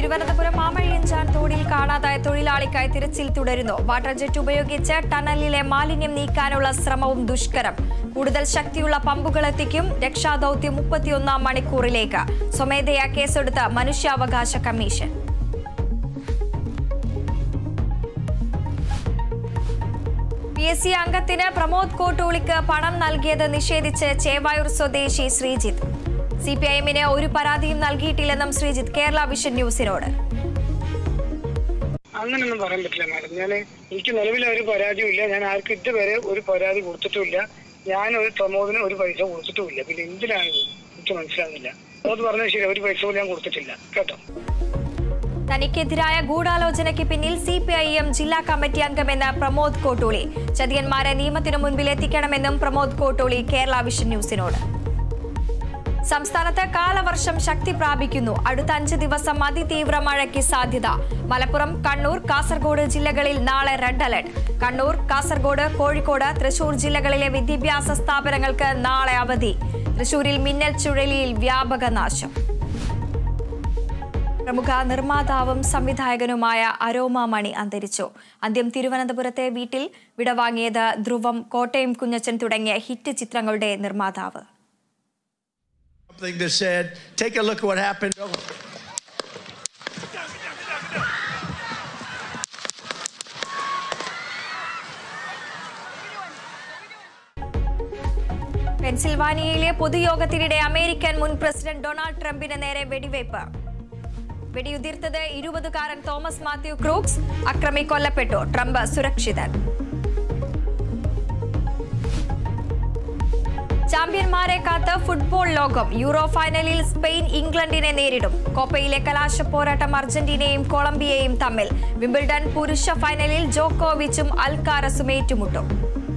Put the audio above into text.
തിരുവനന്തപുരം മാമഴിയഞ്ചാൻ തോടിൽ കാണാതായ തൊഴിലാളിക്കായി തിരച്ചിൽ തുടരുന്നു വാട്ടർ ജെറ്റ് ഉപയോഗിച്ച് ടണലിലെ മാലിന്യം നീക്കാനുള്ള ശ്രമവും ദുഷ്കരം കൂടുതൽ ശക്തിയുള്ള പമ്പുകൾ എത്തിക്കും രക്ഷാദൌത്യം മുപ്പത്തിയൊന്നാം മണിക്കൂറിലേക്ക് സ്വമേധയാ കേസെടുത്ത മനുഷ്യാവകാശ കമ്മീഷൻ പി എസ് സി അംഗത്തിന് പ്രമോദ് കോട്ടൂളിക്ക് പണം നൽകിയത് നിഷേധിച്ച് ചേവായൂർ സ്വദേശി ശ്രീജിത്ത് സി പി ഐ എമ്മിന് ഒരു പരാതിയും നൽകിയിട്ടില്ലെന്നും ശ്രീജിത്ത് കേരള വിഷൻ ന്യൂസിനോട് അങ്ങനെയൊന്നും പറയാൻ പറ്റില്ല മാഡം ഞാൻ എനിക്ക് നിലവിൽ ഒരു പരാതിയും ഇല്ല ഞാൻ ആർക്കും ഇതുവരെ ഒരു പരാതി കൊടുത്തിട്ടുമില്ല ഞാൻ ഒരു പ്രമോദിന് ഒരു പൈസ കൊടുത്തിട്ടുമില്ല പിന്നെ എന്തിനാണ് ഇത്? എനിക്ക് മനസ്സിലാകുന്നില്ല പ്രമോദ് പറഞ്ഞത് ശരി ഒരു പൈസ പോലും ഞാൻ കൊടുത്തിട്ടില്ല കേട്ടോ തനിക്കെതിരായ ഗൂഢാലോചനയ്ക്ക് പിന്നിൽ സി പി ഐ എം ജില്ലാ കമ്മിറ്റി അംഗമെന്ന പ്രമോദ് കോട്ടൂളി ചതിയന്മാരെ നിയമത്തിനു മുൻപിൽ എത്തിക്കണമെന്നും പ്രമോദ് കോട്ടൂളി കേരള വിഷൻ ന്യൂസിനോട് സംസ്ഥാനത്ത് കാലവർഷം ശക്തി പ്രാപിക്കുന്നു അടുത്ത അഞ്ച് ദിവസം അതിതീവ്ര മഴയ്ക്ക് സാധ്യത മലപ്പുറം കണ്ണൂർ കാസർഗോഡ് ജില്ലകളിൽ നാളെ റെഡ് അലർട്ട് കണ്ണൂർ കാസർഗോഡ് കോഴിക്കോട് തൃശൂർ ജില്ലകളിലെ വിദ്യാഭ്യാസ സ്ഥാപനങ്ങൾക്ക് നാളെ അവധി തൃശൂരിൽ മിന്നൽ ചുഴലിയിൽ വ്യാപക നാശം പ്രമുഖ നിർമ്മാതാവും സംവിധായകനുമായ അരോമ മണി അന്തരിച്ചു അന്ത്യം തിരുവനന്തപുരത്തെ വീട്ടിൽ വിടവാങ്ങിയത് ധ്രുവം കോട്ടയം കുഞ്ഞച്ചൻ തുടങ്ങിയ ഹിറ്റ് ചിത്രങ്ങളുടെ നിർമ്മാതാവ് something that said, take a look at what happened. പെൻസിൽവാനിയയിലെ പൊതുയോഗത്തിനിടെ അമേരിക്കൻ മുൻ പ്രസിഡന്റ് ഡൊണാൾഡ് ട്രംപിന് നേരെ വെടിവയ്പ് വെടിയുതിർത്തത് ഇരുപതുകാരൻ തോമസ് മാത്യു ക്രൂക്സ് അക്രമി കൊല്ലപ്പെട്ടു ട്രംപ് സുരക്ഷിതൻ ചാമ്പ്യന്മാരെ കാത്ത് ഫുട്ബോൾ ലോകം യൂറോ ഫൈനലിൽ സ്പെയിൻ ഇംഗ്ലണ്ടിനെ നേരിടും കോപ്പയിലെ കലാശ പോരാട്ടം അർജന്റീനയും കൊളംബിയയും തമ്മിൽ വിംബിൾഡൺ പുരുഷ ഫൈനലിൽ ജോക്കോവിച്ചും അൽക്കാരസും ഏറ്റുമുട്ടും